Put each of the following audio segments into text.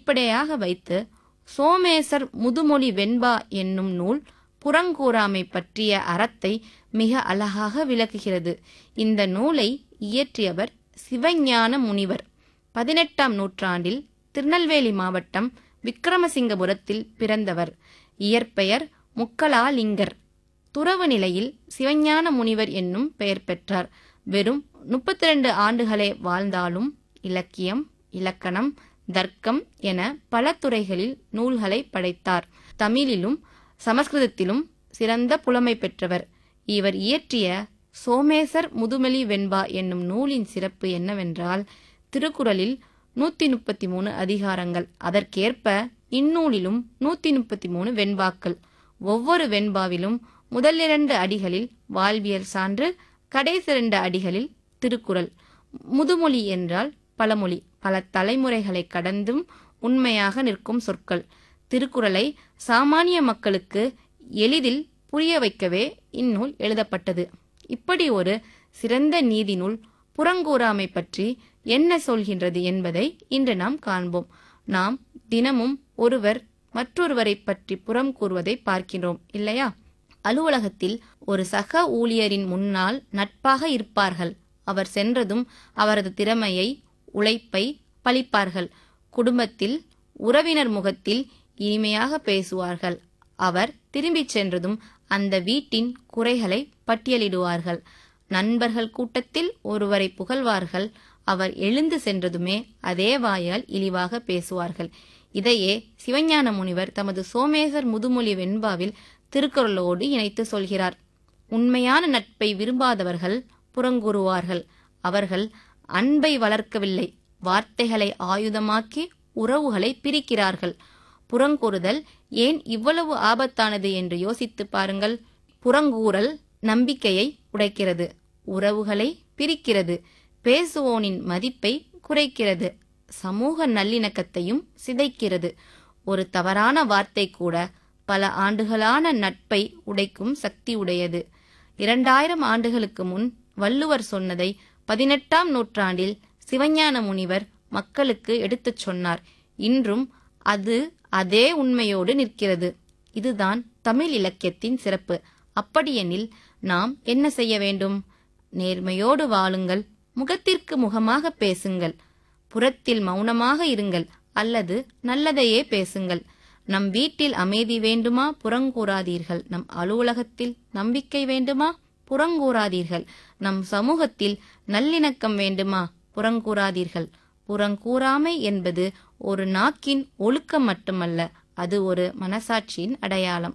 அடிப்படையாக வைத்து சோமேசர் முதுமொழி வெண்பா என்னும் நூல் புறங்கூறாமை பற்றிய அறத்தை மிக அழகாக விளக்குகிறது இந்த நூலை இயற்றியவர் சிவஞான முனிவர் பதினெட்டாம் நூற்றாண்டில் திருநெல்வேலி மாவட்டம் விக்கிரமசிங்கபுரத்தில் பிறந்தவர் இயற்பெயர் முக்கலாலிங்கர் துறவு நிலையில் சிவஞான முனிவர் என்னும் பெயர் பெற்றார் வெறும் முப்பத்தி ரெண்டு ஆண்டுகளே வாழ்ந்தாலும் இலக்கியம் இலக்கணம் தர்க்கம் என பல துறைகளில் நூல்களை படைத்தார் தமிழிலும் சமஸ்கிருதத்திலும் சிறந்த புலமை பெற்றவர் இவர் இயற்றிய சோமேசர் முதுமொழி வெண்பா என்னும் நூலின் சிறப்பு என்னவென்றால் திருக்குறளில் நூத்தி முப்பத்தி மூணு அதிகாரங்கள் அதற்கேற்ப இந்நூலிலும் நூத்தி முப்பத்தி மூணு வெண்பாக்கள் ஒவ்வொரு வெண்பாவிலும் முதல் இரண்டு அடிகளில் வாழ்வியல் சான்று கடைசி இரண்டு அடிகளில் திருக்குறள் முதுமொழி என்றால் பழமொழி பல தலைமுறைகளை கடந்தும் உண்மையாக நிற்கும் சொற்கள் திருக்குறளை சாமானிய மக்களுக்கு எளிதில் புரிய வைக்கவே இந்நூல் எழுதப்பட்டது இப்படி ஒரு சிறந்த நீதி நூல் புறங்கூறாமை பற்றி என்ன சொல்கின்றது என்பதை இன்று நாம் காண்போம் நாம் தினமும் ஒருவர் மற்றொருவரை பற்றி புறம் கூறுவதை பார்க்கிறோம் இல்லையா அலுவலகத்தில் ஒரு சக ஊழியரின் முன்னால் நட்பாக இருப்பார்கள் அவர் சென்றதும் அவரது திறமையை உழைப்பை பழிப்பார்கள் குடும்பத்தில் உறவினர் முகத்தில் இனிமையாக பேசுவார்கள் அவர் திரும்பிச் சென்றதும் அந்த வீட்டின் குறைகளை பட்டியலிடுவார்கள் நண்பர்கள் கூட்டத்தில் ஒருவரை புகழ்வார்கள் அவர் எழுந்து சென்றதுமே அதே வாயால் இழிவாக பேசுவார்கள் இதையே சிவஞான முனிவர் தமது சோமேசர் முதுமொழி வெண்பாவில் திருக்குறளோடு இணைத்து சொல்கிறார் உண்மையான நட்பை விரும்பாதவர்கள் புறங்கூறுவார்கள் அவர்கள் அன்பை வளர்க்கவில்லை வார்த்தைகளை ஆயுதமாக்கி உறவுகளை பிரிக்கிறார்கள் புறங்கூறுதல் ஏன் இவ்வளவு ஆபத்தானது என்று யோசித்து பாருங்கள் புறங்கூறல் நம்பிக்கையை உடைக்கிறது உறவுகளை பிரிக்கிறது பேசுவோனின் மதிப்பை குறைக்கிறது சமூக நல்லிணக்கத்தையும் சிதைக்கிறது ஒரு தவறான வார்த்தை கூட பல ஆண்டுகளான நட்பை உடைக்கும் சக்தி உடையது இரண்டாயிரம் ஆண்டுகளுக்கு முன் வள்ளுவர் சொன்னதை பதினெட்டாம் நூற்றாண்டில் சிவஞான முனிவர் மக்களுக்கு எடுத்துச் சொன்னார் இன்றும் அது அதே உண்மையோடு நிற்கிறது இதுதான் தமிழ் இலக்கியத்தின் சிறப்பு அப்படியெனில் நாம் என்ன செய்ய வேண்டும் நேர்மையோடு வாழுங்கள் முகத்திற்கு முகமாக பேசுங்கள் புறத்தில் மௌனமாக இருங்கள் அல்லது நல்லதையே பேசுங்கள் நம் வீட்டில் அமைதி வேண்டுமா புறங்கூறாதீர்கள் நம் அலுவலகத்தில் நம்பிக்கை வேண்டுமா புறங்கூறாதீர்கள் நம் சமூகத்தில் நல்லிணக்கம் வேண்டுமா புறங்கூறாதீர்கள் புறங்கூறாமை என்பது ஒரு நாக்கின் ஒழுக்கம் மட்டுமல்ல அது ஒரு மனசாட்சியின் அடையாளம்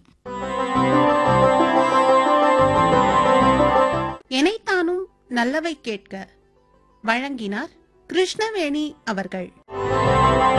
எனைத்தானும் நல்லவை கேட்க வழங்கினார் கிருஷ்ணவேணி அவர்கள்